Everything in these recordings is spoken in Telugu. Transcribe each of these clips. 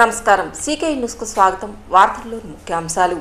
నమస్కారం సీకే న్యూస్కు స్వాగతం వార్తల్లోని ముఖ్యాంశాలు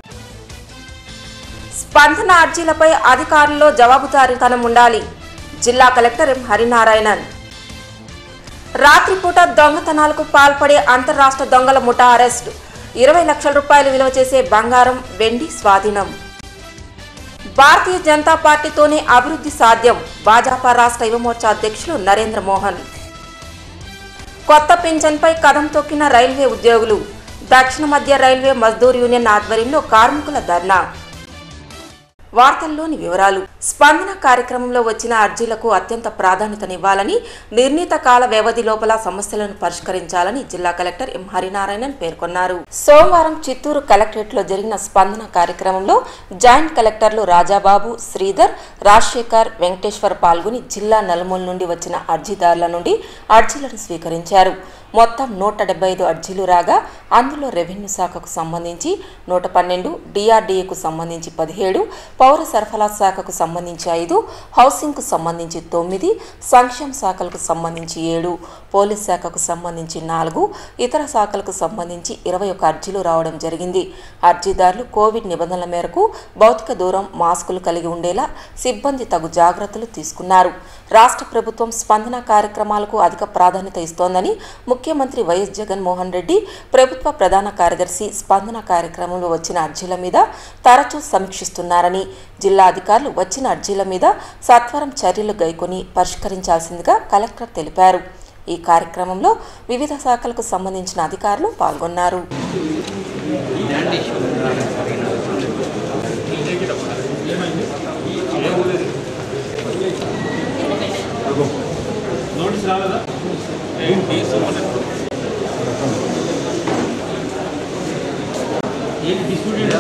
స్పందన అర్జీలపై అధికారుల్లో జవాబుదారీతనం ఉండాలి జిల్లా కలెక్టర్ ఎం హరినారాయణన్ రాత్రిపూట దొంగతనాలకు పాల్పడే అంతర్రాష్ట్ర దొంగల ముఠా అరెస్ట్ ఇరవై లక్షల రూపాయలు విలువ చేసే బంగారం వెండి స్వాధీనం భారతీయ జనతా పార్టీతోనే అభివృద్ధి సాధ్యం భాజపా రాష్ట్ర యువమోర్చా అధ్యక్షులు నరేంద్ర మోహన్ కొత్త పింఛన్పై కదం తొక్కిన రైల్వే ఉద్యోగులు దక్షిణ మధ్య రైల్వే మజ్దూర్ యూనియన్ ఆధ్వర్యంలో కార్మికుల ధర్నా వార్తల్లోని వివరాలు స్పందన కార్యక్రమంలో వచ్చిన అర్జీలకు అత్యంత ప్రాధాన్యతనివ్వాలని నిర్ణీత కాల వ్యవధి లోపల సమస్యలను పరిష్కరించాలని జిల్లా కలెక్టర్ ఎం హరినారాయణన్ పేర్కొన్నారు సోమవారం చిత్తూరు కలెక్టరేట్ లో జరిగిన స్పందన కార్యక్రమంలో జాయింట్ కలెక్టర్లు రాజాబాబు శ్రీధర్ రాజశేఖర్ వెంకటేశ్వర్ పాల్గొని జిల్లా నలుమూల నుండి వచ్చిన అర్జీదారుల నుండి అర్జీలను స్వీకరించారు మొత్తం నూట డెబ్బై ఐదు అర్జీలు రాగా అందులో రెవెన్యూ శాఖకు సంబంధించి నూట పన్నెండు డిఆర్డీఏకు సంబంధించి పదిహేడు పౌర సరఫరా శాఖకు సంబంధించి ఐదు హౌసింగ్కు సంబంధించి తొమ్మిది సంక్షేమ శాఖలకు సంబంధించి ఏడు పోలీస్ శాఖకు సంబంధించి నాలుగు ఇతర శాఖలకు సంబంధించి ఇరవై ఒక అర్జీలు రావడం జరిగింది అర్జీదారులు కోవిడ్ నిబంధనల మేరకు భౌతిక దూరం మాస్కులు కలిగి ఉండేలా సిబ్బంది తగు జాగ్రత్తలు తీసుకున్నారు రాష్ట్ర ప్రభుత్వం స్పందన కార్యక్రమాలకు అధిక ప్రాధాన్యత ఇస్తోందని ముఖ్యమంత్రి వైఎస్ జగన్మోహన్ రెడ్డి ప్రభుత్వ ప్రధాన కార్యదర్శి స్పందన కార్యక్రమంలో వచ్చిన అర్జీల మీద తరచూ సమీక్షిస్తున్నారని జిల్లా అధికారులు వచ్చిన అర్జీల మీద సత్వరం చర్యలు గైకొని పరిష్కరించాల్సిందిగా కలెక్టర్ తెలిపారు ఈ కార్యక్రమంలో వివిధ శాఖలకు సంబంధించిన అధికారులు పాల్గొన్నారు నోటీస్ రాలేదా ఏంటి డిస్ప్యూట్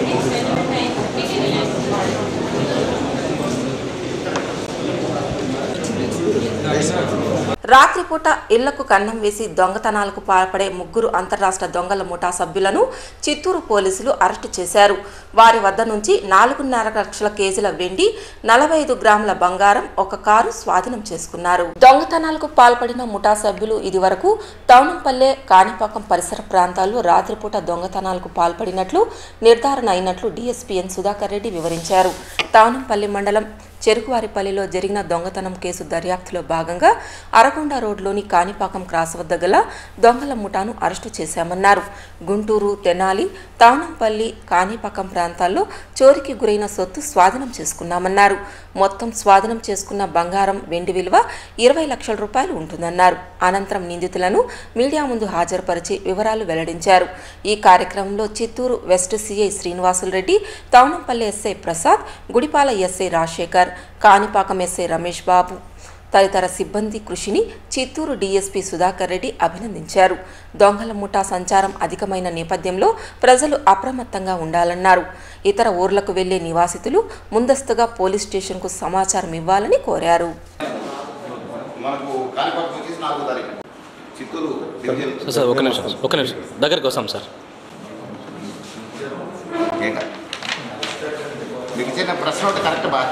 రాత్రిపూట ఇళ్లకు కన్నం వేసి దొంగతనాలకు పాల్పడే ముగ్గురు అంతరాష్ట్ర దొంగల ముఠా సభ్యులను చిత్తూరు పోలీసులు అరెస్టు చేశారు వారి వద్ద నుంచి నాలుగున్నర లక్షల కేజీల వెండి నలభై ఐదు గ్రాముల బంగారం ఒక కారు స్వాధీనం చేసుకున్నారు దొంగతనాలకు పాల్పడిన ముఠా సభ్యులు ఇదివరకు టౌనంపల్లె కాణిపాకం పరిసర ప్రాంతాల్లో రాత్రిపూట దొంగతనాలకు పాల్పడినట్లు నిర్ధారణ అయినట్లు డీఎస్పీఎన్ సుధాకర్ రెడ్డి వివరించారు టౌనంపల్లి మండలం చెరుకువారిపల్లిలో జరిగిన దొంగతనం కేసు దర్యాప్తులో భాగంగా అరగొండ రోడ్లోని కాణిపాకం క్రాస్ వద్ద గల దొంగల ముఠాను అరెస్టు చేశామన్నారు గుంటూరు తెనాలి తానంపల్లి కాణిపాకం ప్రాంతాల్లో చోరికి గురైన సొత్తు స్వాధీనం చేసుకున్నామన్నారు మొత్తం స్వాధీనం చేసుకున్న బంగారం వెండి విలువ ఇరవై లక్షల రూపాయలు ఉంటుందన్నారు అనంతరం నిందితులను మీడియా ముందు హాజరుపరిచి వివరాలు వెల్లడించారు ఈ కార్యక్రమంలో Chittoor west CI Srinivasulu Reddy Thavanampalli SI Prasad Gudipala SI Rajasekhar Kanipakam SI Ramesh Babu తదితర సిబ్బంది కృషిని చిత్తూరు డీఎస్పీ సుధాకర్ రెడ్డి అభినందించారు దొంగల ముఠా సంచారం అధికమైన నేపథ్యంలో ప్రజలు అప్రమత్తంగా ఉండాలన్నారు ఇతర ఊర్లకు వెళ్లే నివాసితులు ముందస్తుగా పోలీస్ స్టేషన్కు సమాచారం ఇవ్వాలని కోరారు మనకు కాణిపాకం వచ్చేసి నాలుగో తారీఖు చిత్తూరు డివిజన్ సార్ ఒక నిమిషం ఒక నిమిషం దగ్గరికి వస్తాం సార్ ఏంట మీకు ఇచ్చిన ప్రశ్న ఒకటి కరెక్ట్ బా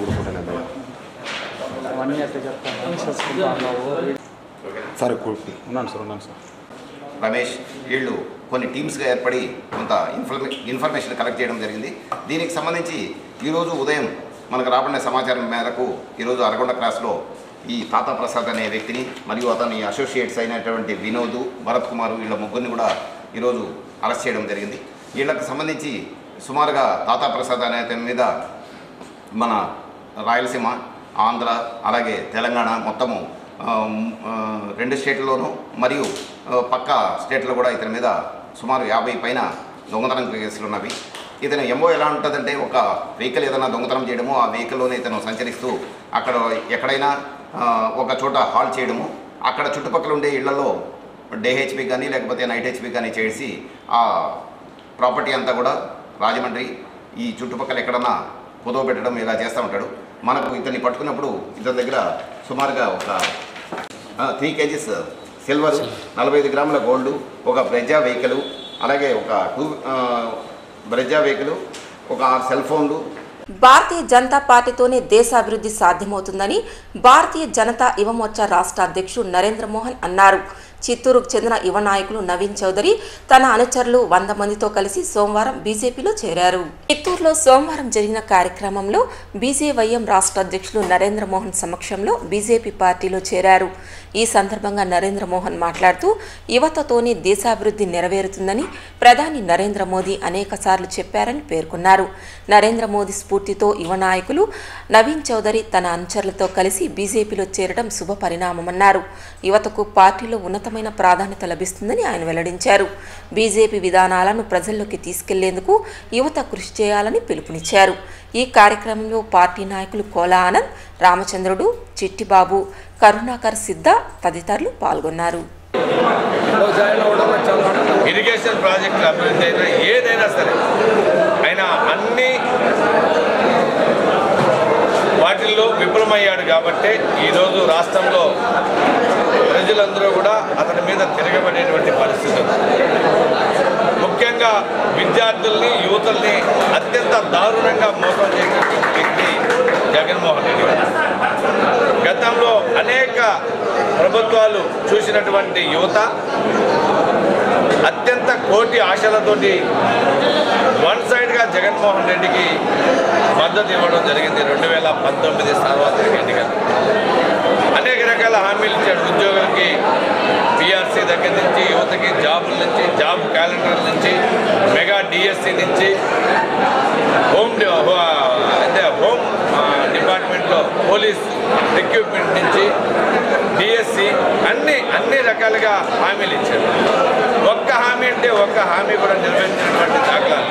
సార్ ఉన్నాను సార్ ఉన్నాను సార్ రమేష్ వీళ్ళు కొన్ని టీమ్స్గా ఏర్పడి కొంత ఇన్ఫర్మే ఇన్ఫర్మేషన్ కలెక్ట్ చేయడం జరిగింది దీనికి సంబంధించి ఈరోజు ఉదయం మనకు రాబడిన సమాచారం మేరకు ఈరోజు అరగొండ క్రాస్లో ఈ తాతా ప్రసాద్ అనే వ్యక్తిని మరియు అతని అసోసియేట్స్ అయినటువంటి వినోద్ భరత్ కుమార్ వీళ్ళ ముగ్గురిని కూడా ఈరోజు అరెస్ట్ చేయడం జరిగింది వీళ్ళకి సంబంధించి సుమారుగా తాతా ప్రసాద్ అనే అతని మీద మన రాయలసీమ ఆంధ్ర అలాగే తెలంగాణ మొత్తము ఆ, ఆ, రెండు స్టేట్లలోనూ మరియు ఆ, పక్క స్టేట్లో కూడా ఇతని మీద సుమారు యాభై పైన దొంగతనం కేసులు ఉన్నవి ఇతను ఎంఓ ఎలా ఉంటుందంటే ఒక వెహికల్ ఏదైనా దొంగతనం చేయడము ఆ వెహికల్లోనే ఇతను సంచరిస్తూ అక్కడ ఎక్కడైనా ఆ, ఒక చోట హాల్ చేయడము అక్కడ చుట్టుపక్కల ఉండే ఇళ్లలో డే హెచ్పి కానీ లేకపోతే నైట్ హెచ్పి కానీ చేసి ఆ ప్రాపర్టీ అంతా కూడా రాజమండ్రి ఈ చుట్టుపక్కల ఎక్కడన్నా పొదవ పెట్టడం ఇలా చేస్తూ ఉంటాడు మనకు ఇతన్ని పట్టుకున్నప్పుడు ఇతని దగ్గర సుమారుగా ఒక త్రీ కేజీస్ సిల్వర్ నలభై ఐదు గ్రాముల గోల్డ్ ఒక బ్రెజా వెహికల్ అలాగే ఒక టూ బ్రెజా వెహికల్ ఒక ఆరు సెల్ ఫోన్లు భారతీయ జనతా పార్టీతోనే దేశ అభివృద్ధి సాధ్యమవుతుందని భారతీయ జనతా యువమోర్చా రాష్ట్ర అధ్యక్షుడు నరేంద్ర మోహన్ అన్నారు చిత్తూరుకు చెందిన యువ నాయకులు నవీన్ చౌదరి తన అనుచరులు వంద మందితో కలిసి సోమవారం బీజేపీలో చేరారు చిత్తూరులో సోమవారం జరిగిన కార్యక్రమంలో బీజేవైఎం రాష్ట్ర అధ్యక్షులు నరేంద్ర మోహన్ సమక్షంలో బీజేపీ పార్టీలో చేరారు ఈ సందర్భంగా నరేంద్ర మోహన్ మాట్లాడుతూ యువతతోనే దేశాభివృద్ధి నెరవేరుతుందని ప్రధాని నరేంద్ర మోదీ అనేకసార్లు చెప్పారని పేర్కొన్నారు నరేంద్ర మోదీ స్ఫూర్తితో యువ నాయకులు నవీన్ చౌదరి తన అనుచరులతో కలిసి బీజేపీలో చేరడం శుభ పరిణామమన్నారు యువతకు పార్టీలో ఉన్నతమైన ప్రాధాన్యత లభిస్తుందని ఆయన వెల్లడించారు బీజేపీ విధానాలను ప్రజల్లోకి తీసుకెళ్లేందుకు యువత కృషి చేయాలని పిలుపునిచ్చారు ఈ కార్యక్రమంలో పార్టీ నాయకులు కోలా ఆనంద్ రామచంద్రుడు చిట్టిబాబు కరుణాకర్ సిద్ధ తదితరులు పాల్గొన్నారు ఇరిగేషన్ ప్రాజెక్టుల అభివృద్ధి అయినా ఏదైనా సరే ఆయన అన్ని వాటిల్లో విఫలమయ్యాడు కాబట్టి ఈరోజు రాష్ట్రంలో ప్రజలందరూ కూడా అతని మీద తిరగబడేటువంటి పరిస్థితి ఉంది ముఖ్యంగా విద్యార్థుల్ని యువతుల్ని అత్యంత దారుణంగా మోసం చేసినటువంటి వ్యక్తి జగన్మోహన్ రెడ్డి గారు గతంలో అనేక ప్రభుత్వాలు చూసినటువంటి యువత అత్యంత కోటి ఆశలతోటి వన్ సైడ్గా జగన్మోహన్ రెడ్డికి మద్దతు ఇవ్వడం జరిగింది రెండు వేల పంతొమ్మిది సార్వత్రిక ఎన్నికలు అనేక రకాల హామీలు ఇచ్చాడు ఉద్యోగులకి పిఆర్సీ దగ్గర నుంచి యువతకి జాబుల నుంచి జాబ్ క్యాలెండర్ నుంచి మెగా డిఎస్సి నుంచి హోమ్ డి- హో- అంటే హోమ్ ఆ, డిపార్ట్మెంట్లో పోలీస్ ఎక్విప్మెంట్ నుంచి డిఎస్సి అన్ని అన్ని రకాలుగా హామీలు ఇచ్చారు ఒక్క హామీ అంటే ఒక్క హామీ కూడా నెరవేర్చినటువంటి దాఖలాలు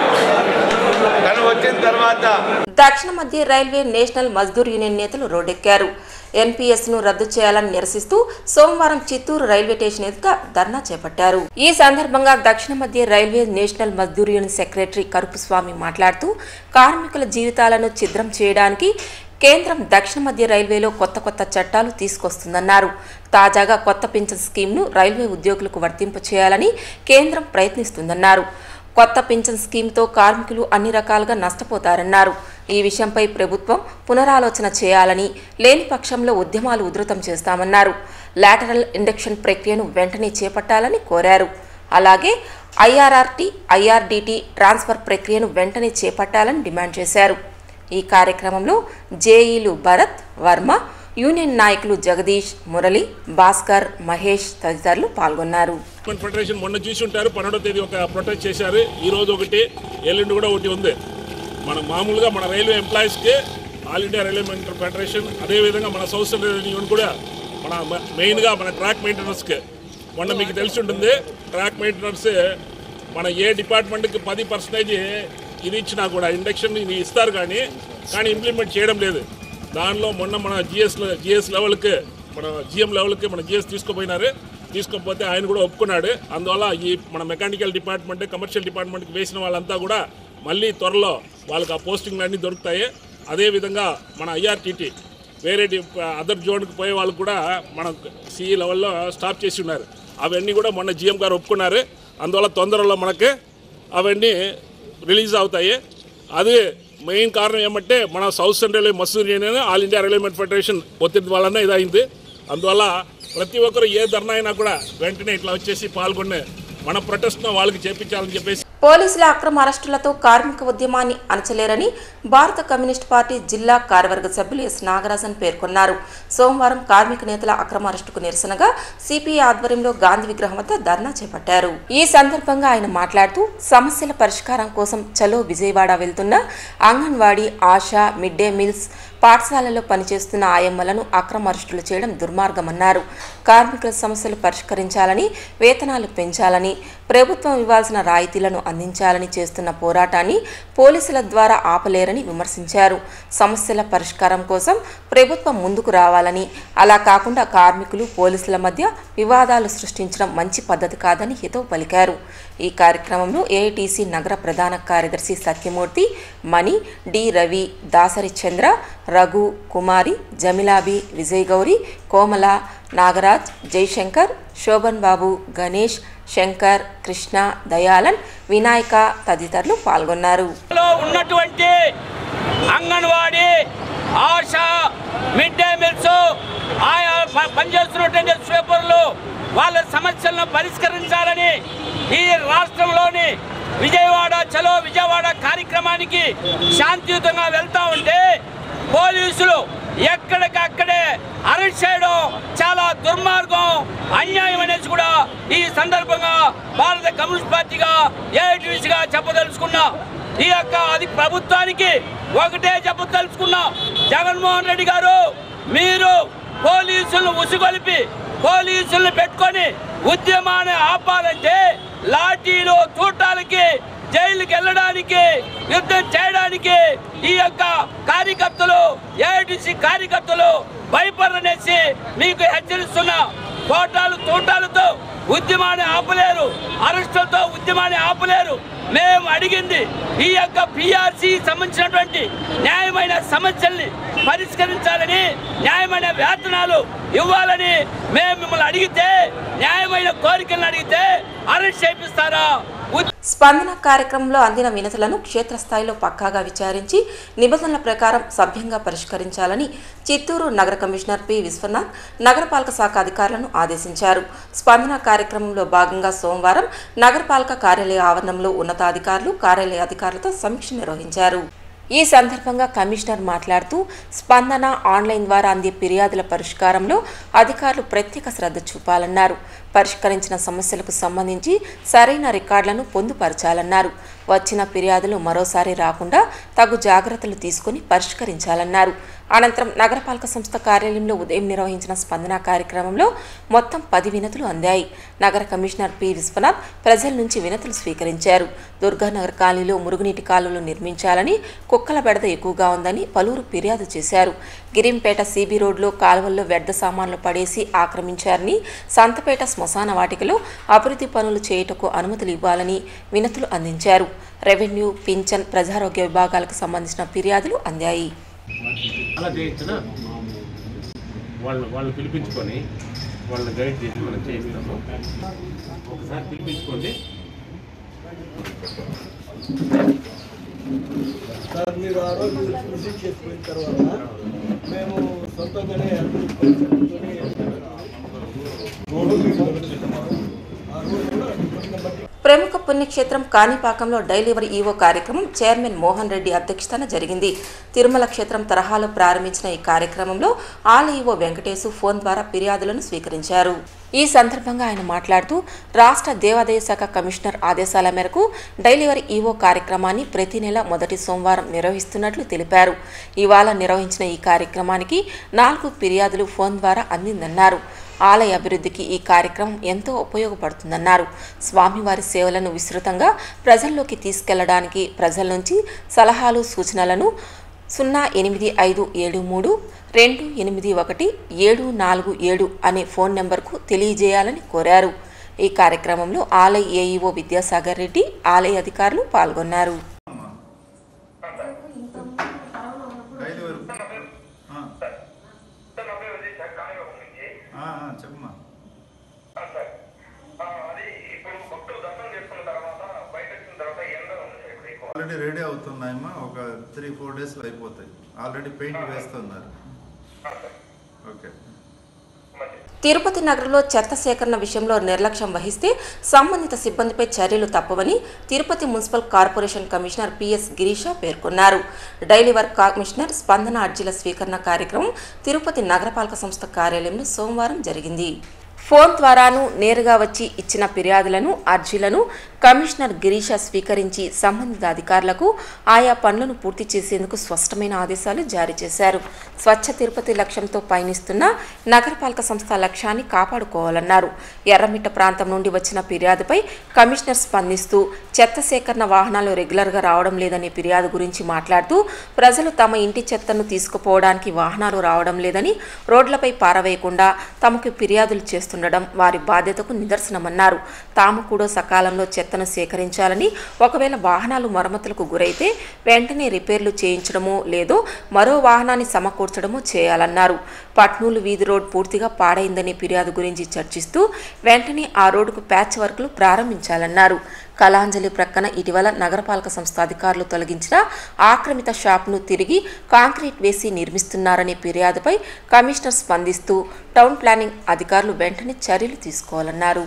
తను వచ్చిన తర్వాత దక్షిణ మధ్య రైల్వే నేషనల్ మజ్దూర్ యూనియన్ నేతలు రోడ్డెక్కారు ఎన్పీఎస్ ను రద్దు చేయాలని నిరసిస్తూ సోమవారం చిత్తూరు రైల్వే స్టేషన్ ఎదుట ధర్నా చేపట్టారు ఈ సందర్భంగా దక్షిణ మధ్య railway national Mazdoor union secretary Karuppuswamy మాట్లాడుతూ కార్మికుల జీవితాలను ఛిద్రం చేయడానికి కేంద్రం దక్షిణ మధ్య రైల్వేలో కొత్త కొత్త చట్టాలు తీసుకొస్తుందన్నారు తాజాగా కొత్త పింఛన్ స్కీమ్ను రైల్వే ఉద్యోగులకు వర్తింప చేయాలని కేంద్రం ప్రయత్నిస్తుందన్నారు కొత్త పింఛన్ స్కీమ్తో కార్మికులు అన్ని రకాలుగా నష్టపోతారన్నారు ఈ విషయంపై ప్రభుత్వం పునరాలోచన చేయాలని లేని పక్షంలో ఉద్యమాలు ఉధృతం చేస్తామన్నారు లాటరల్ ఇండక్షన్ ప్రక్రియను వెంటనే చేపట్టాలని కోరారు అలాగే ఐఆర్ఆర్టీ ఐఆర్డీటీ ట్రాన్స్ఫర్ ప్రక్రియను వెంటనే చేపట్టాలని డిమాండ్ చేశారు ఈ కార్యక్రమంలో జేఈలు భరత్ వర్మ యూనియన్ నాయకులు జగదీష్ మురళి భాస్కర్ మహేష్ తదితరులు పాల్గొన్నారు డెవలప్మెంట్ ఫెడరేషన్ మొన్న చూసి ఉంటారు పన్నెండో తేదీ ఒక ప్రొటెస్ట్ చేశారు ఈ రోజు ఒకటి ఎల్లుండి కూడా ఒకటి ఉంది మన మామూలుగా మన రైల్వే ఎంప్లాయీస్కి all India railway maintenance federation అదేవిధంగా మన సౌత్ సెంట్రల్ యూనియన్ కూడా మన మ- మెయిన్గా మన ట్రాక్ మెయింటెనెన్స్కి మొన్న మీకు తెలిసి ఉంటుంది ట్రాక్ మెయింటెనెన్స్ మన ఏ డిపార్ట్మెంట్కి పది పర్సెంటేజ్ ఇది ఇచ్చినా కూడా ఇండక్షన్ ఇది ఇస్తారు కానీ కానీ ఇంప్లిమెంట్ చేయడం లేదు దానిలో మొన్న మన జిఎస్ జిఎస్ లెవెల్కి మన జిఎం లెవెల్కి మన జిఎస్ తీసుకుపోయినారు తీసుకోకపోతే ఆయన కూడా ఒప్పుకున్నాడు అందువల్ల ఈ మన మెకానికల్ డిపార్ట్మెంట్ కమర్షియల్ డిపార్ట్మెంట్కి వేసిన వాళ్ళంతా కూడా మళ్ళీ త్వరలో వాళ్ళకి ఆ పోస్టింగ్లు అన్నీ దొరుకుతాయి అదేవిధంగా మన ఐఆర్టీటీ వేరే డి- అదర్ జోన్కి పోయే వాళ్ళు కూడా మన సిఈ లెవెల్లో స్టాప్ చేసి ఉన్నారు అవన్నీ కూడా మొన్న జిఎం గారు ఒప్పుకున్నారు అందువల్ల తొందరలో మనకి అవన్నీ రిలీజ్ అవుతాయి అదే మెయిన్ కారణం ఏమంటే మన south central railway Mazdoor union all India రైల్వేమెంట్ ఫెడరేషన్ ఒత్తిడి వలన ఇదైంది అందువల్ల ప్రతి ఒక్కరు ఏ ధర్నా అయినా కూడా వెంటనే ఇట్లా వచ్చేసి పాల్గొని మన ప్రొటెస్ట్ను వాళ్ళకి చేపించాలని చెప్పేసి పోలీసుల అక్రమ అరెస్టులతో కార్మిక ఉద్యమాన్ని అణచలేరని భారత కమ్యూనిస్ట్ పార్టీ జిల్లా కార్యవర్గ సభ్యులు ఎస్ నాగరాజన్ పేర్కొన్నారు సోమవారం కార్మిక నేతల అక్రమ అరెస్టుకు నిరసనగా సిపిఐ ఆధ్వర్యంలో గాంధీ విగ్రహం వద్ద ధర్నా చేపట్టారు ఈ సందర్భంగా ఆయన మాట్లాడుతూ సమస్యల పరిష్కారం కోసం చలో విజయవాడ వెళ్తున్న Anganwadi Asha mid day meals పాఠశాలలో పనిచేస్తున్న ఆయమ్మలను అక్రమ అరెస్టులు చేయడం దుర్మార్గమన్నారు కార్మికుల సమస్యలు పరిష్కరించాలని వేతనాలు పెంచాలని ప్రభుత్వం ఇవ్వాల్సిన రాయితీలను అందించాలని చేస్తున్న పోరాటాన్ని పోలీసుల ద్వారా ఆపలేరని విమర్శించారు సమస్యల పరిష్కారం కోసం ప్రభుత్వం ముందుకు రావాలని అలా కాకుండా కార్మికులు పోలీసుల మధ్య వివాదాలు సృష్టించడం మంచి పద్ధతి కాదని హితవు పలికారు ఈ కార్యక్రమంలో ఏఐటీసీ నగర ప్రధాన కార్యదర్శి సత్యమూర్తి మణి డి రవి దాసరి చంద్ర రఘు కుమారి జమిలాబి విజయ్ గౌరి కోమల నాగరాజ్ జైశంకర్ శోభన్ బాబు గణేష్ శంకర్ కృష్ణ దయాలన్ వినాయక తదితరులు పాల్గొన్నారు లో ఉన్నటువంటి Anganwadi Asha mid day meals ఆయా ప- పనిచేస్తున్నటువంటి స్వీపర్లు వాళ్ళ సమస్యలను పరిష్కరించాలని ఈ రాష్ట్రంలోని విజయవాడ చలో విజయవాడ కార్యక్రమానికి శాంతియుతంగా వెళ్తా ఉంటే పోలీసులు ఎక్కడికక్కడే అరెస్ట్ చేయడం చాలా దుర్మార్గం అన్యాయం అనేసి కూడా ఈ సందర్భంగా భారత కమ్యూనిస్ట్ పార్టీగా ఏఐటీసీగా చెప్పదలుచుకున్నా ఈ యొక్క అది ప్రభుత్వానికి ఒకటే చెప్పదలుచుకున్నాం జగన్మోహన్ రెడ్డి గారు మీరు పోలీసులను ఉసుగొలిపి పోలీసులను పెట్టుకొని ఉద్యమాన్ని ఆపాలంటే లాఠీలు చూడటానికి జైలుకి వెళ్ళడానికి యుద్ధం చేయడానికి ఈ యొక్క కార్యకర్తలు ఏఐటిసి కార్యకర్తలు భయపడనేసి మీకు హెచ్చరిస్తున్నా కోటాలు తూటాలతో ఉద్యమాన్ని ఆపలేరు అరెస్టులతో ఉద్యమాన్ని ఆపలేరు మేము అడిగింది ఈ యొక్క పిఆర్సి సంబంధించినటువంటి న్యాయమైన సమస్యల్ని పరిష్కరించాలని న్యాయమైన వేతనాలు ఇవ్వాలని మేము మిమ్మల్ని అడిగితే న్యాయమైన కోరికలను అడిగితే అరెస్ట్ చేపిస్తారా ఉద్య- స్పందన కార్యక్రమంలో అందిన వినతులను క్షేత్రస్థాయిలో పక్కాగా విచారించి నిబంధనల ప్రకారం సభ్యంగా పరిష్కరించాలని చిత్తూరు నగర కమిషనర్ పి విశ్వనాథ్ నగరపాలక శాఖ అధికారులను ఆదేశించారు స్పందన కార్యక్రమంలో భాగంగా సోమవారం నగరపాలక కార్యాలయ ఆవరణంలో ఉన్నతాధికారులు కార్యాలయ అధికారులతో సమీక్ష నిర్వహించారు ఈ సందర్భంగా కమిషనర్ మాట్లాడుతూ స్పందన ఆన్లైన్ ద్వారా అందే ఫిర్యాదుల పరిష్కారంలో అధికారులు ప్రత్యేక శ్రద్ధ చూపాలన్నారు పరిష్కరించిన సమస్యలకు సంబంధించి సరైన రికార్డులను పొందుపరచాలన్నారు వచ్చిన ఫిర్యాదులు మరోసారి రాకుండా తగు జాగ్రత్తలు తీసుకుని పరిష్కరించాలన్నారు అనంతరం నగరపాలక సంస్థ కార్యాలయంలో ఉదయం నిర్వహించిన స్పందన కార్యక్రమంలో మొత్తం పది వినతులు అందాయి నగర కమిషనర్ పి విశ్వనాథ్ ప్రజల నుంచి వినతులు స్వీకరించారు దుర్గానగర్ కాలనీలో మురుగునీటి కాలువలు నిర్మించాలని కుక్కల బెడద ఎక్కువగా ఉందని పలువురు ఫిర్యాదు చేశారు గిరింపేట సిబి రోడ్లో కాలువల్లో వ్యర్థ సామాన్లు పడేసి ఆక్రమించారని సంతపేట శ్మశాన వాటికలో అభివృద్ధి పనులు చేయుటకు అనుమతులు ఇవ్వాలని వినతులు అందించారు రెవెన్యూ పింఛన్ ప్రజారోగ్య విభాగాలకు సంబంధించిన ఫిర్యాదులు అందాయి అలా చేయించిన వాళ్ళు వాళ్ళు పిలిపించుకొని వాళ్ళని గైడ్ చేసి మనం చేయిస్తాము ఒకసారి పిలిపించుకోండి సార్ మీరు ఆ రోజు విజిట్ చేసిపోయిన తర్వాత మేము సొంతంగానే అభివృద్ధి చేసుకొని రోడ్డు మీద మొదలుపెట్టాము. ఆ రోజు కూడా కొంత బట్టి ప్రముఖ పుణ్యక్షేత్రం కాణిపాకంలో డైలీవరీ ఈవో కార్యక్రమం చైర్మన్ మోహన్ రెడ్డి అధ్యక్షతన జరిగింది తిరుమల క్షేత్రం తరహాలో ప్రారంభించిన ఈ కార్యక్రమంలో ఆల ఈవో వెంకటేశు ఫోన్ ద్వారా ఫిర్యాదులను స్వీకరించారు ఈ సందర్భంగా ఆయన మాట్లాడుతూ రాష్ట్ర దేవాదాయ శాఖ కమిషనర్ ఆదేశాల మేరకు డైలీవరీ ఈవో కార్యక్రమాన్ని ప్రతి నెల మొదటి సోమవారం నిర్వహిస్తున్నట్లు తెలిపారు ఇవాళ నిర్వహించిన ఈ కార్యక్రమానికి నాలుగు ఫిర్యాదులు ఫోన్ ద్వారా అందిందన్నారు ఆలయ అభివృద్ధికి ఈ కార్యక్రమం ఎంతో ఉపయోగపడుతుందన్నారు స్వామివారి సేవలను విస్తృతంగా ప్రజల్లోకి తీసుకెళ్లడానికి ప్రజల నుంచి సలహాలు సూచనలను సున్నా ఎనిమిది ఐదు ఏడు మూడు రెండు ఎనిమిది ఒకటి ఏడు నాలుగు ఏడు అనే ఫోన్ నెంబర్కు తెలియజేయాలని కోరారు ఈ కార్యక్రమంలో ఆలయ ఏఈఓ విద్యాసాగర్ రెడ్డి ఆలయ అధికారులు పాల్గొన్నారు చెప్పమ్మా ఆల్రెడీ రెడీ అవుతున్నాయమ్మా ఒక త్రీ ఫోర్ డేస్లో అయిపోతాయి ఆల్రెడీ పెయింట్ వేస్తున్నారు ఓకే తిరుపతి నగరంలో చెత్త సేకరణ విషయంలో నిర్లక్ష్యం వహిస్తే సంబంధిత సిబ్బందిపై చర్యలు తప్పవని Tirupati municipal corporation commissioner PS Girisha పేర్కొన్నారు డైలీ వర్క్ కమిషనర్ స్పందన అర్జీల స్వీకరణ కార్యక్రమం తిరుపతి నగరపాలక సంస్థ కార్యాలయంలో సోమవారం జరిగింది ఫోన్ ద్వారాను నేరుగా వచ్చి ఇచ్చిన ఫిర్యాదులను అర్జీలను కమిషనర్ గిరీష స్వీకరించి సంబంధిత అధికారులకు ఆయా పనులను పూర్తి చేసేందుకు స్పష్టమైన ఆదేశాలు జారీ చేశారు స్వచ్ఛ తిరుపతి లక్ష్యంతో పయనిస్తున్న నగరపాలక సంస్థ లక్ష్యాన్ని కాపాడుకోవాలన్నారు ఎర్రమిట్ట ప్రాంతం నుండి వచ్చిన ఫిర్యాదుపై కమిషనర్ స్పందిస్తూ చెత్త సేకరణ వాహనాలు రెగ్యులర్గా రావడం లేదనే ఫిర్యాదు గురించి మాట్లాడుతూ ప్రజలు తమ ఇంటి చెత్తను తీసుకుపోవడానికి వాహనాలు రావడం లేదని రోడ్లపై పారవేయకుండా తమకు ఫిర్యాదులు చేస్తుండడం వారి బాధ్యతకు నిదర్శనమన్నారు తాము కూడా సకాలంలో చెత్తను సేకరించాలని ఒకవేళ వాహనాలు మరమ్మతులకు గురైతే వెంటనే రిపేర్లు చేయించడమో లేదో మరో వాహనాన్ని సమకూర్చడమో చేయాలన్నారు పట్నూలు వీధి రోడ్ పూర్తిగా పాడైందనే ఫిర్యాదు గురించి చర్చిస్తూ వెంటనే ఆ రోడ్డుకు ప్యాచ్ వర్క్లు ప్రారంభించాలన్నారు కళాంజలి ప్రక్కన ఇటీవల నగరపాలక సంస్థ అధికారులు తొలగించిన ఆక్రమిత షాప్ను తిరిగి కాంక్రీట్ వేసి నిర్మిస్తున్నారనే ఫిర్యాదుపై కమిషనర్ స్పందిస్తూ టౌన్ ప్లానింగ్ అధికారులు వెంటనే చర్యలు తీసుకోవాలన్నారు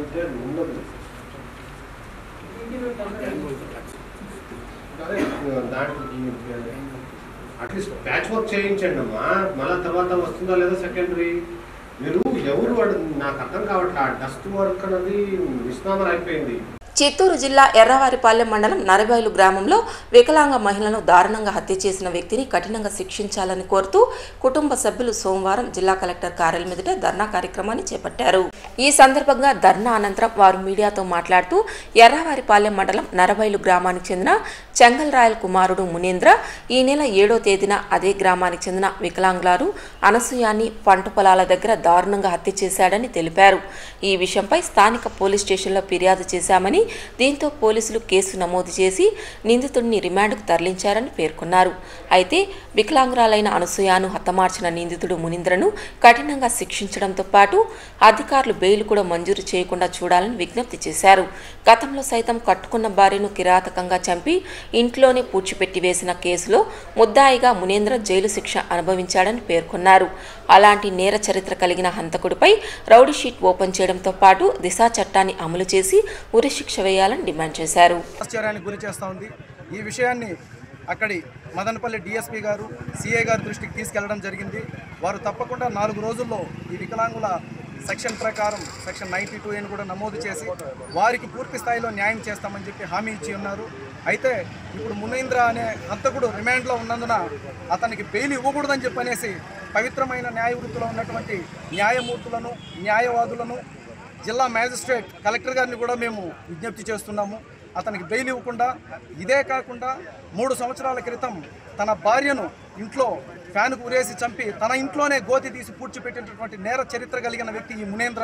అట్లీస్ట్ ప్యాచ్ వర్క్ చేయించండి అమ్మా మళ్ళీ తర్వాత వస్తుందా లేదా సెకండరీ మీరు ఎవరు వాడు నాకు అర్థం కావట్లే ఆ డస్ట్ వర్క్ అనేది విస్నామర్ అయిపోయింది చిత్తూరు జిల్లా ఎర్రవారిపాలెం మండలం నరబైలు గ్రామంలో వికలాంగ మహిళను దారుణంగా హత్య చేసిన వ్యక్తిని కఠినంగా శిక్షించాలని కోరుతూ కుటుంబ సభ్యులు సోమవారం జిల్లా కలెక్టర్ కార్యాలయం ఎదుట ధర్నా కార్యక్రమాన్ని చేపట్టారు ఈ సందర్భంగా ధర్నా అనంతరం వారు మీడియాతో మాట్లాడుతూ ఎర్రవారిపాలెం మండలం నరబైలు గ్రామానికి చెందిన చెంగల్ రాయల్ కుమారుడు మునేంద్ర ఈ నెల ఏడో తేదీన అదే గ్రామానికి చెందిన వికలాంగులారు అనసూయాన్ని పంట పొలాల దగ్గర దారుణంగా హత్య చేశాడని తెలిపారు ఈ విషయంపై స్థానిక పోలీస్ స్టేషన్లో ఫిర్యాదు చేశామని దీంతో పోలీసులు కేసు నమోదు చేసి నిందితుడిని రిమాండ్కు తరలించారని పేర్కొన్నారు అయితే వికలాంగురాలైన అనసూయను హతమార్చిన నిందితుడు మునీంద్రను కఠినంగా శిక్షించడంతో పాటు అధికారులు బెయిల్ కూడా మంజూరు చేయకుండా చూడాలని విజ్ఞప్తి చేశారు గతంలో సైతం కట్టుకున్న భార్యను కిరాతకంగా చంపి ఇంట్లోనే పూడ్చిపెట్టి వేసిన కేసులో ముద్దాయిగా మునేంద్ర జైలు శిక్ష అనుభవించాడని పేర్కొన్నారు అలాంటి నేర చరిత్ర కలిగిన హంతకుడిపై రౌడీ షీట్ ఓపెన్ చేయడంతో పాటు దిశా చట్టాన్ని అమలు చేసి ఉరిశిక్ష వేయాలని డిమాండ్ చేశారు ఆశ్చర్యానికి గురి చేస్తూ ఉంది ఈ విషయాన్ని అక్కడి మదనపల్లి డిఎస్పీ గారు సిఐ గారి దృష్టికి తీసుకెళ్లడం జరిగింది వారు తప్పకుండా నాలుగు రోజుల్లో ఈ వికలాంగుల సెక్షన్ ప్రకారం సెక్షన్ నైంటీ టూ అని కూడా నమోదు చేసి వారికి పూర్తి స్థాయిలో న్యాయం చేస్తామని చెప్పి హామీ ఇచ్చి ఉన్నారు అయితే ఇప్పుడు మునీంద్ర అనే హంతకుడు రిమాండ్లో ఉన్నందున అతనికి బెయిల్ ఇవ్వకూడదని చెప్పనేసి పవిత్రమైన న్యాయ వృత్తిలో ఉన్నటువంటి న్యాయమూర్తులను న్యాయవాదులను జిల్లా మ్యాజిస్ట్రేట్ కలెక్టర్ గారిని కూడా మేము విజ్ఞప్తి చేస్తున్నాము అతనికి బెయిల్ ఇవ్వకుండా ఇదే కాకుండా మూడు సంవత్సరాల క్రితం తన భార్యను ఇంట్లో ఫ్యాన్కు ఉరేసి చంపి తన ఇంట్లోనే గోతి తీసి పూడ్చిపెట్టినటువంటి నేర చరిత్ర కలిగిన వ్యక్తి ఈ మునేంద్ర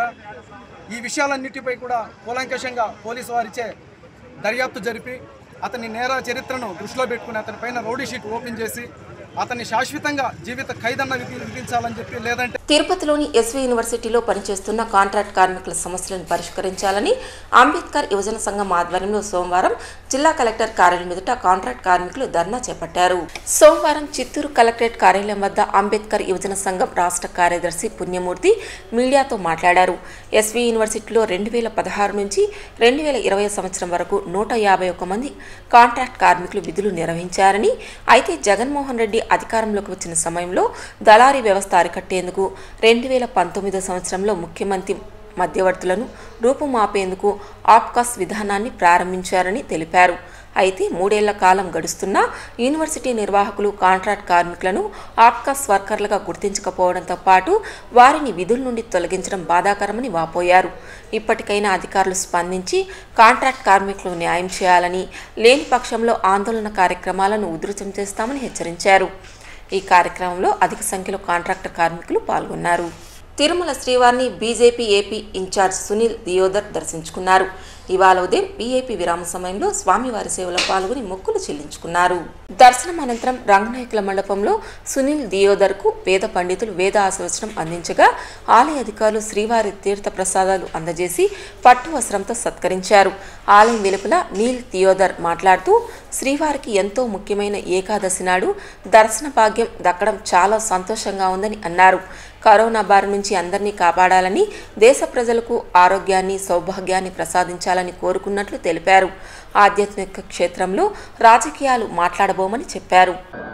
ఈ విషయాలన్నిటిపై కూడా కూలంకషంగా పోలీసు వారిచే దర్యాప్తు జరిపి అతని నేర చరిత్రను దృష్టిలో పెట్టుకుని అతని పైన రౌడీ షీట్ ఓపెన్ చేసి అతన్ని శాశ్వతంగా జీవిత ఖైదన్న విధి విధించాలని చెప్పి లేదంటే తిరుపతిలోని ఎస్వి యూనివర్సిటీలో పనిచేస్తున్న కాంట్రాక్ట్ కార్మికుల సమస్యలను పరిష్కరించాలని అంబేద్కర్ యువజన సంఘం ఆధ్వర్యంలో సోమవారం జిల్లా కలెక్టర్ కార్యాలయం ఎదుట కాంట్రాక్ట్ కార్మికులు ధర్నా చేపట్టారు సోమవారం చిత్తూరు కలెక్టరేట్ కార్యాలయం వద్ద అంబేద్కర్ యువజన సంఘం రాష్ట్ర కార్యదర్శి పుణ్యమూర్తి మీడియాతో మాట్లాడారు ఎస్వి యూనివర్సిటీలో రెండు వేల పదహారు నుంచి రెండు వేల ఇరవై సంవత్సరం వరకు నూట యాభై ఒక్క మంది కాంట్రాక్ట్ కార్మికులు విధులు నిర్వహించారని అయితే జగన్మోహన్ రెడ్డి అధికారంలోకి వచ్చిన సమయంలో దళారీ వ్యవస్థ అరికట్టేందుకు రెండు వేల పంతొమ్మిదో సంవత్సరంలో ముఖ్యమంత్రి మధ్యవర్తులను రూపుమాపేందుకు ఆప్కాస్ విధానాన్ని ప్రారంభించారని తెలిపారు అయితే మూడేళ్ల కాలం గడుస్తున్నా యూనివర్సిటీ నిర్వాహకులు కాంట్రాక్ట్ కార్మికులను ఆప్కాస్ వర్కర్లుగా గుర్తించకపోవడంతో పాటు వారిని విధుల నుండి తొలగించడం బాధాకరమని వాపోయారు ఇప్పటికైనా అధికారులు స్పందించి కాంట్రాక్ట్ కార్మికులకు న్యాయం చేయాలని లేని పక్షంలో ఆందోళన కార్యక్రమాలను ఉధృతం చేస్తామని హెచ్చరించారు ఈ కార్యక్రమంలో అధిక సంఖ్యలో కాంట్రాక్టర్ కార్మికులు పాల్గొన్నారు తిరుమల శ్రీవారిని BJP AP incharge Sunil Deodhar దర్శించుకున్నారు ఇవాళ ఉదయం వీఐపీ విరామ సమయంలో స్వామివారి సేవలో పాల్గొని మొక్కులు చెల్లించుకున్నారు దర్శనం అనంతరం రంగనాయకుల మండపంలో సునీల్ దియోదర్కు వేద పండితులు వేద ఆశీర్వచనం అందించగా ఆలయ అధికారులు శ్రీవారి తీర్థ ప్రసాదాలు అందజేసి పట్టు వస్త్రంతో సత్కరించారు ఆలయం వెలుపల నీల్ దియోదర్ మాట్లాడుతూ శ్రీవారికి ఎంతో ముఖ్యమైన ఏకాదశి నాడు దర్శన భాగ్యం దక్కడం చాలా సంతోషంగా ఉందని అన్నారు కరోనా బారి నుంచి అందరినీ కాపాడాలని దేశ ప్రజలకు ఆరోగ్యాన్ని సౌభాగ్యాన్ని ప్రసాదించాలని కోరుకున్నట్లు తెలిపారు ఆధ్యాత్మిక క్షేత్రంలో రాజకీయాలు మాట్లాడబోమని చెప్పారు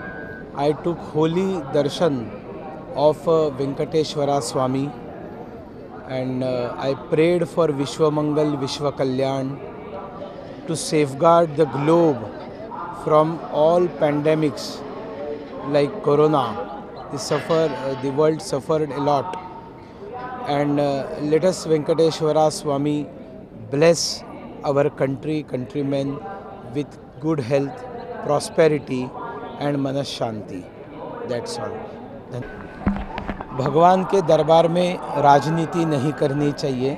I took holy darshan of uh, Venkateshwara Swami and uh, I prayed for Vishwamangal Vishwa Kalyan to safeguard the globe from all pandemics like corona. The, suffer, uh, the world suffered a lot. And uh, let us Venkateshwara Swami bless our country, countrymen with good health, prosperity and manas shanti. That's all. धन- भगवान के दरबार में राजनीति नहीं करनी चाहिए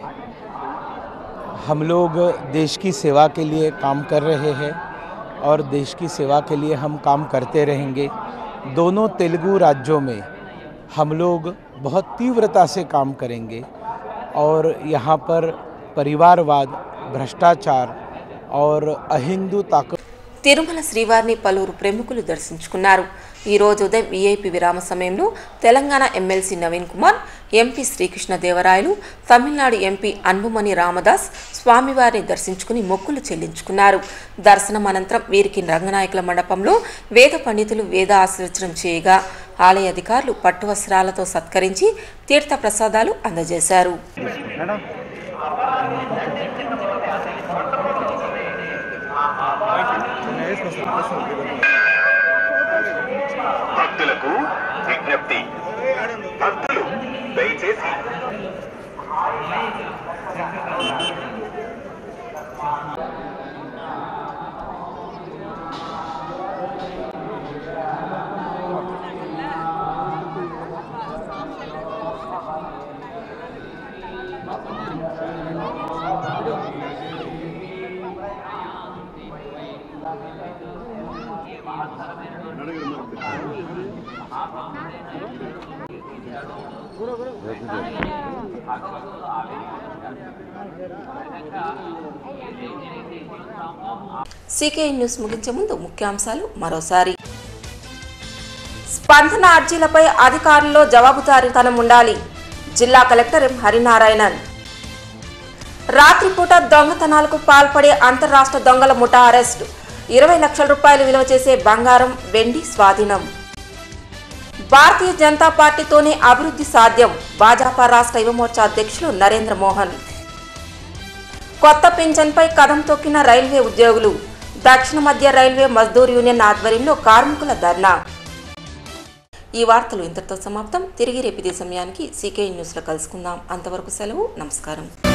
हम लोग देश की सेवा के लिए काम कर रहे हैं और देश की सेवा के लिए हम काम करते रहेंगे दोनों तेलुगु राज्यों में हम लोग बहुत तीव्रता से काम करेंगे और यहाँ पर परिवारवाद भ्रष्टाचार और अहिंदू ताकत తిరుమల శ్రీవారిని పలువురు ప్రముఖులు దర్శించుకున్నారు ఈ రోజు ఉదయం వీఐపీ విరామ సమయంలో Telangana MLC Naveen Kumar MP Srikrishnadevarayalu Tamil Nadu MP Anbumani Ramadoss స్వామివారిని దర్శించుకుని మొక్కులు చెల్లించుకున్నారు దర్శనం అనంతరం వీరికి రంగనాయకుల మండపంలో వేద పండితులు వేద ఆశీర్వచనం చేయగా ఆలయ అధికారులు పట్టు వస్త్రాలతో సత్కరించి తీర్థ ప్రసాదాలు అందజేశారు భక్తులకు విజ్ఞప్తి భక్తులు దయచేసి సీకే న్యూస్ ముగించే ముందు ముఖ్యాంశాలు మరోసారి స్పందన అర్జీలపై అధికారుల్లో జవాబుదారీతనం ఉండాలి జిల్లా కలెక్టర్ ఎం హరినారాయణన్ రాత్రిపూట దొంగతనాలకు పాల్పడే అంతర్రాష్ట్ర దొంగల ముఠా అరెస్ట్ ఇరవై లక్షల రూపాయలు విలువ చేసే బంగారం వెండి స్వాధీనం భారతీయ జనతా పార్టీతోనే అభివృద్ధి సాధ్యం భాజపా రాష్ట్ర యువమోర్చా అధ్యక్షులు నరేంద్ర మోహన్ కొత్త పింఛన్పై కదం తొక్కిన రైల్వే ఉద్యోగులు దక్షిణ మధ్య రైల్వే మజ్దూర్ యూనియన్ ఆధ్వర్యంలో కార్మికుల ధర్నా ఈ వార్తలు ఇంతటితో సమాప్తం తిరిగి రేపు ఇదే సమయానికి సీకే న్యూస్లో కలుసుకుందాం అంతవరకు సెలవు నమస్కారం